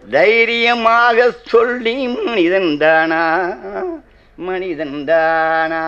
தைரியமாக சொல்லி மனிதன் தானா மனிதன் தானா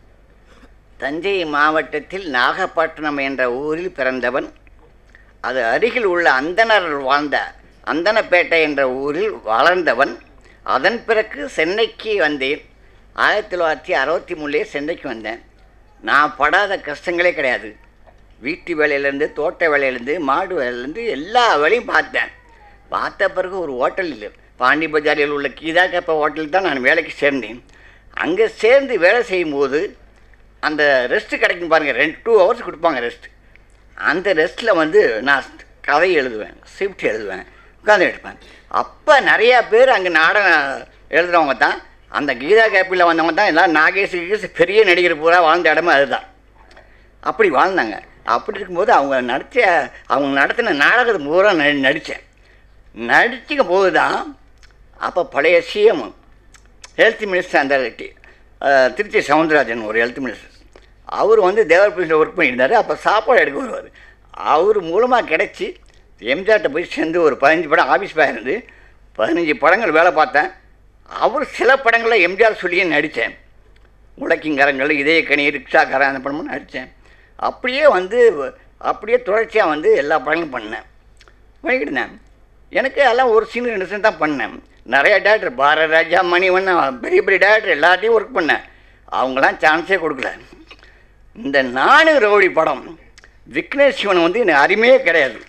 தஞ்சை மாவட்டத்தில் நாகப்பட்டினம் என்ற ஊரில் பிறந்தவன் அது அருகில் உள்ள அந்தனர் வாழ்ந்த அந்தனப்பேட்டை என்ற ஊரில் வளர்ந்தவன் அதன் பிறகு சென்னைக்கு வந்தேன் ஆயிரத்தி தொள்ளாயிரத்தி அறுபத்தி மூணுலேயே சென்னைக்கு வந்தேன் நான் படாத கஷ்டங்களே கிடையாது வீட்டு வேலையிலேருந்து தோட்ட வேலையிலேருந்து மாடு வேலையிலேருந்து எல்லா வேலையும் பார்த்தேன் பார்த்த பிறகு ஒரு ஹோட்டலில் பாண்டி பஜாரில் உள்ள கீதா கப்ப ஹோட்டலில் தான் நான் வேலைக்கு சேர்ந்தேன் அங்கே சேர்ந்து வேலை செய்யும்போது அந்த ரெஸ்ட்டு கிடைக்கும் பாருங்கள் ரெண்டு டூ ஹவர்ஸ் கொடுப்பாங்க ரெஸ்ட் அந்த ரெஸ்ட்டில் வந்து நான் கதை எழுதுவேன் ஸ்கிரிப்ட் எழுதுவேன் உட்காந்து எடுப்பேன் அப்போ நிறையா பேர் அங்கே நாடகம் எழுதுகிறவங்க தான் அந்த கீதா கேப்பில் வந்தவங்க தான் எல்லாம் நாகேஷ் கீகேஷ் பெரிய நடிகர் பூரா வாழ்ந்த இடமே அதுதான் அப்படி வாழ்ந்தாங்க அப்படி இருக்கும்போது அவங்க நடித்த அவங்க நடத்தின நாடகத்தை பூரா ந நடித்தேன் நடிக்கும் போது தான் அப்போ பழைய சிஎம் ஹெல்த் மினிஸ்டர் அந்த டி- அஹ், திருச்சி சவுந்தரராஜன் ஒரு ஹெல்த் மினிஸ்டர் அவர் வந்து தேவர்புரியில் ஒர்க் பண்ணியிருந்தார் அப்போ சாப்பாடு எடுக்க வருவார் அவர் மூலமாக கிடச்சி எம்ஜிஆர்ட்ட போய் சேர்ந்து ஒரு பதினஞ்சு படம் ஆஃபீஸ் பாய் இருந்து பதினஞ்சு படங்கள் வேலை பார்த்தேன் அவர் சில படங்களில் எம்ஜிஆர் சொல்லியே நடித்தேன் உலக்கிங்கரங்கள் இதய கனி ரிக்ஷாக்காரன் அந்த படமும் நடித்தேன் அப்படியே வந்து அப்படியே தொடர்ச்சியாக வந்து எல்லா படங்களும் பண்ணேன் பண்ணிக்கிட்டு இருந்தேன் எனக்கு எல்லாம் ஒரு சீன் ரெண்டு சீன் தான் பண்ணேன் நிறைய டேரக்டர் பாரராஜா மணிவண்ணன் பெரிய பெரிய டேரக்டர் எல்லாத்தையும் ஒர்க் பண்ணேன் அவங்களாம் சான்ஸே கொடுக்கல இந்த நானு ரவுடி படம் விக்னேஷ் சிவன் வந்து எனக்கு அருமையே கிடையாது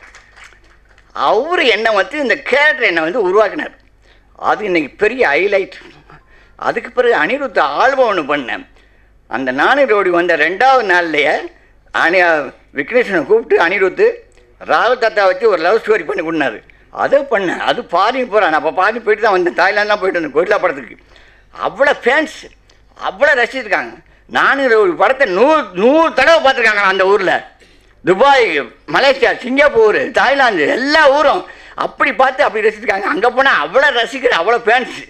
அவர் என்னை வந்து இந்த கேரக்டர் என்னை வந்து உருவாக்கினார் அது இன்னைக்கு பெரிய ஹைலைட் அதுக்கு பிறகு அனிருத்த ஆல்பம் ஒன்று பண்ணேன் அந்த நானு ரோடி வந்த ரெண்டாவது நாள்லையே அனி விக்னேஷனை கூப்பிட்டு அனிருத்து ராகுல் தாத்தா வச்சு ஒரு லவ் ஸ்டோரி பண்ணி கொடுனாரு அதை பண்ணேன் அது பாதி போகிறேன் அப்போ பாதி போயிட்டு தான் வந்தேன் தாய்லாந்துலாம் போயிட்டு வந்தேன் கோயிலா படத்துக்கு அவ்வளோ ஃபேன்ஸ் அவ்வளோ ரசிச்சிருக்காங்க நானு ரோடி படத்தை நூறு நூறு தடவை பார்த்துருக்காங்க அந்த ஊரில் துபாய் மலேசியா சிங்கப்பூர் தாய்லாந்து எல்லா ஊரும் அப்படி பார்த்து அப்படி ரசிச்சிருக்காங்க அங்கே போனால் அவ்வளோ ரசிக்கிற அவ்வளோ ஃபேன்ஸ்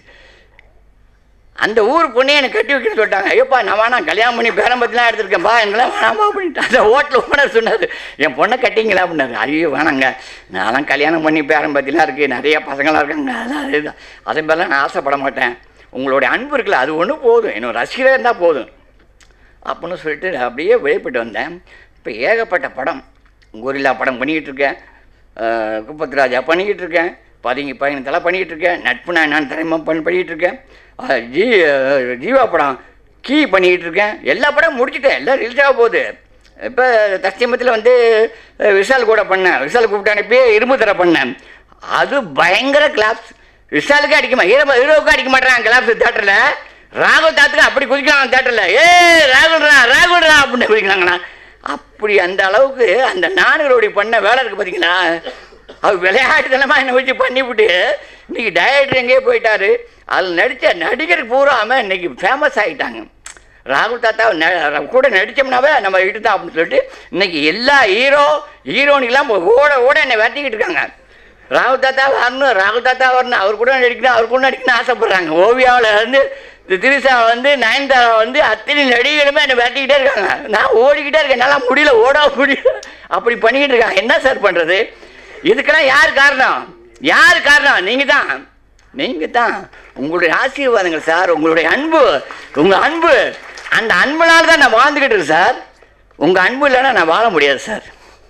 அந்த ஊர் பொண்ணே எனக்கு கட்டி வைக்கணும்னு சொல்லிட்டாங்க ஐயோப்பா நான் வேணா கல்யாணம் பண்ணி பேரம்பத்திலாம் எடுத்திருக்கேன்ப்பா எங்களாம் வேணாமா அப்படின்ட்டு அந்த ஹோட்டல் ஓனர் சொன்னார் என் பொண்ணை கட்டிங்களா அப்படின்னாரு ஐயோ வேணாங்க நான்லாம் கல்யாணம் பண்ணி பேரம்பத்திலாம் இருக்குது நிறைய பசங்களாம் இருக்காங்க அதெல்லாம் அதுதான் அதே மாதிரிலாம் நான் ஆசைப்பட மாட்டேன் உங்களுடைய அன்பு இருக்குல்ல அது ஒன்றும் போதும் என்னோட ரசிகராக இருந்தால் போதும் அப்படின்னு சொல்லிட்டு நான் அப்படியே வெளிப்பட்டு வந்தேன் இப்போ ஏகப்பட்ட படம் கொரில்லா படம் பண்ணிக்கிட்டு இருக்கேன் அஹ் குப்பத்து ராஜா பண்ணிக்கிட்டு இருக்கேன் பதுங்கி பயணத்தெல்லாம் பண்ணிக்கிட்டு இருக்கேன் நட்பு நான் நான் திறமை பண்ணி பண்ணிக்கிட்டு இருக்கேன் அஹ் ஜீ அஹ் ஜீவா படம் கீ பண்ணிக்கிட்டு இருக்கேன் எல்லா படம் முடிச்சிட்டேன் எல்லாம் ரிலீஸ் ஆக போகுது இப்போ தஸ்தியமத்தில் வந்து அஹ் விஷால் கூட பண்ணேன் விஷால் கூப்பிட்டு அனுப்பி இரும்பு தர பண்ணேன் அது பயங்கர கிளாப்ஸ் விஷாலுக்கு அடிக்குமா ஹீரோ ஹீரோவுக்கு அடிக்க மாட்டேறான் கிளாப்ஸ் தேட்டரில் ராகுல் தாத்துக்கு அப்படி குதிக்கிறாங்க தேட்டரில் ஏ ராகுல்ரா ராகுல்ரா அப்படின்னு குதிக்கிறாங்கண்ணா அப்படி அந்த அளவுக்கு அந்த நாடுகளுடைய பண்ண வேலை இருக்குது பார்த்தீங்களா அவர் விளையாட்டுத்தனமாக என்னை வச்சு பண்ணிவிட்டு இன்னைக்கு டயட்ரு எங்கேயோ போயிட்டாரு அதில் நடித்த நடிகர் பூராம இன்னைக்கு ஃபேமஸ் ஆகிட்டாங்க ராகுல் தாத்தா ந- கூட நடித்தோம்னாவே நம்ம இட்டு தான் அப்படின்னு சொல்லிட்டு இன்னைக்கு எல்லா ஹீரோ ஹீரோனிக்கெல்லாம் ஓட ஓட என்னை விரட்டிக்கிட்டு இருக்காங்க ராகுல் தாத்தா வரணும் ராகுல் தாத்தா வரணும் அவர் கூட நடிக்கணும் அவர் கூட நடிக்கணும்னு ஆசைப்பட்றாங்க ஓவியாவில் இருந்து இந்த திரிசா வந்து நயன்தாரா வந்து அத்தனை நடிகர்களுமே என்னை விரட்டிக்கிட்டே இருக்காங்க நான் ஓடிக்கிட்டே இருக்கேன் என்னால் முடியல ஓட முடியல அப்படி பண்ணிக்கிட்டு இருக்காங்க என்ன சார் பண்ணுறது இதுக்கெல்லாம் யார் காரணம் யார் காரணம் நீங்கள் தான் நீங்கள் தான் உங்களுடைய ஆசீர்வாதங்கள் சார் உங்களுடைய அன்பு உங்கள் அன்பு அந்த அன்புனால தான் நான் வாழ்ந்துக்கிட்டு இருக்கேன் சார் உங்கள் அன்பு இல்லைன்னா நான் வாழ முடியாது சார்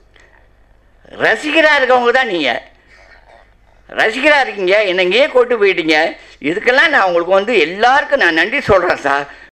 ரசிகராக இருக்கவங்க தான் நீங்கள் ரசிகராக இருக்கீங்க என்னை இங்கேயே கொண்டு போயிட்டீங்க இதுக்கெல்லாம் நான் உங்களுக்கு வந்து எல்லாருக்கும் நான் நன்றி சொல்கிறேன் சார்